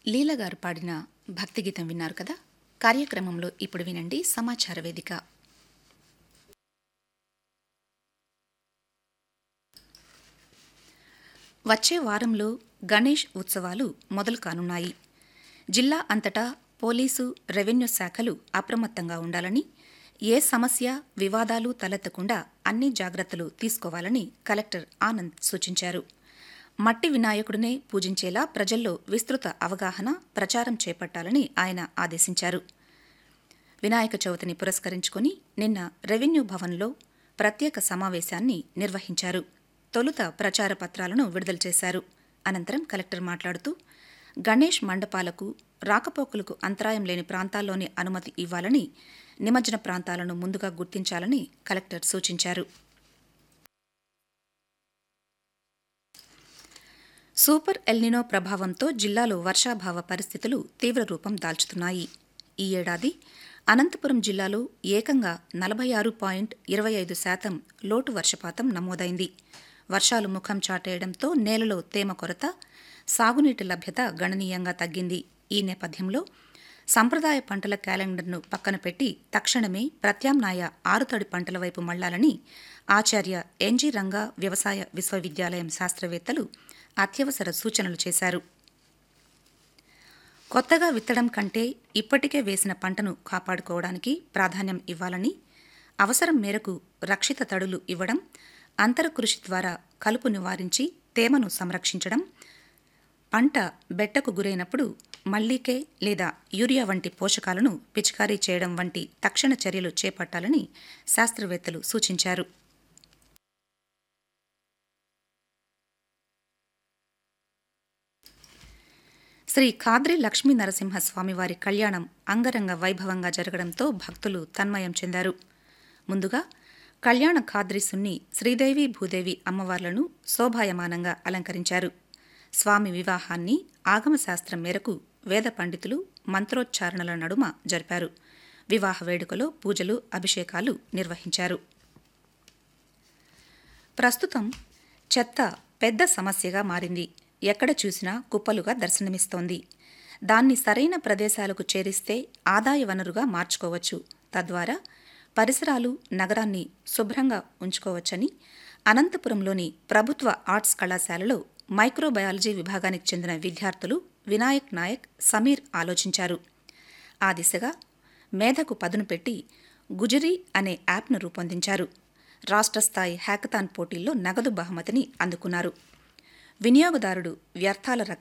లీల గారు పాడిన భక్తి గీతం విన్నారు కదా కార్యక్రమంలో ఇప్పుడు వినండి సమాచార వేదిక వచ్చే వారంలో గణేష్ ఉత్సవాలు మొదలు కానున్నాయి జిల్లా అంతటా పోలీసు రెవెన్యూ శాఖలు అప్రమత్తంగా ఉండాలని ఏ సమస్య వివాదాలు తలెత్తకుండా అన్ని జాగ్రత్తలు తీసుకోవాలని కలెక్టర్ ఆనంద్ సూచించారు మట్టి వినాయకుడినే పూజించేలా ప్రజల్లో విస్తృత అవగాహన ప్రచారం చేపట్టాలని ఆయన ఆదేశించారు వినాయక చవితిని పురస్కరించుకుని నిన్న రెవెన్యూ భవన్లో ప్రత్యేక సమావేశాన్ని నిర్వహించారు తొలుత ప్రచార పత్రాలను విడుదల చేశారు అనంతరం కలెక్టర్ మాట్లాడుతూ గణేష్ మండపాలకు రాకపోకలకు అంతరాయం లేని ప్రాంతాల్లోనే అనుమతి ఇవ్వాలని నిమజ్జన ప్రాంతాలను ముందుగా గుర్తించాలని కలెక్టర్ సూచించారు సూపర్ ఎల్నినో ప్రభావంతో జిల్లాలో వర్షాభావ పరిస్థితులు తీవ్ర రూపం దాల్చుతున్నాయి ఈ ఏడాది అనంతపురం జిల్లాలో ఏకంగా నలభై ఆరు పాయింట్ ఇరవై ఐదు శాతం లోటు వర్షపాతం నమోదైంది వర్షాలు ముఖం చాటేయడంతో నేలలో తేమ కొరత సాగునీటి లభ్యత గణనీయంగా తగ్గింది ఈ నేపథ్యంలో సంప్రదాయ పంటల క్యాలెండర్ను పక్కన పెట్టి తక్షణమే ప్రత్యామ్నాయ ఆరుతడి పంటల వైపు మళ్లాలని ఆచార్య ఎన్జీ రంగా వ్యవసాయ విశ్వవిద్యాలయం శాస్త్రవేత్తలు అత్యవసర సూచనలు చేశారు కొత్తగా విత్తడం కంటే ఇప్పటికే వేసిన పంటను కాపాడుకోవడానికి ప్రాధాన్యం ఇవ్వాలని అవసరం మేరకు రక్షిత తడులు ఇవ్వడం అంతర కృషి ద్వారా కలుపు నివారించి తేమను సంరక్షించడం పంట బెట్టకు గురైనప్పుడు మళ్లీకే లేదా యూరియా వంటి పోషకాలను పిచికారీ చేయడం వంటి తక్షణ చర్యలు చేపట్టాలని శాస్త్రవేత్తలు సూచించారు శ్రీ ఖాద్రి లక్ష్మీ నరసింహస్వామివారి కళ్యాణం అంగరంగ వైభవంగా జరగడంతో భక్తులు తన్మయం చెందారు ముందుగా కళ్యాణ ఖాద్రిసున్ని శ్రీదేవి భూదేవి అమ్మవార్లను శోభాయమానంగా అలంకరించారు స్వామి వివాహాన్ని ఆగమశాస్త్రం మేరకు వేద పండితులు మంత్రోచ్చారణల నడుమ జరిపారు వివాహ వేడుకలో పూజలు అభిషేకాలు నిర్వహించారు ప్రస్తుతం చెత్త పెద్ద సమస్యగా మారింది ఎక్కడ చూసినా కుప్పలుగా దర్శనమిస్తోంది దాన్ని సరైన ప్రదేశాలకు చేరిస్తే ఆదాయ వనరుగా మార్చుకోవచ్చు తద్వారా పరిసరాలు నగరాన్ని శుభ్రంగా ఉంచుకోవచ్చని అనంతపురంలోని ప్రభుత్వ ఆర్ట్స్ కళాశాలలో మైక్రోబయాలజీ విభాగానికి చెందిన విద్యార్థులు వినాయక్ నాయక్ సమీర్ ఆలోచించారు ఆ దిశగా మేధకు పదును పెట్టి గుజరీ అనే యాప్ను రూపొందించారు రాష్ట్ర స్థాయి హ్యాకథాన్ పోటీల్లో నగదు బహుమతిని అందుకున్నారు వినియోగదారుడు వ్యర్థాల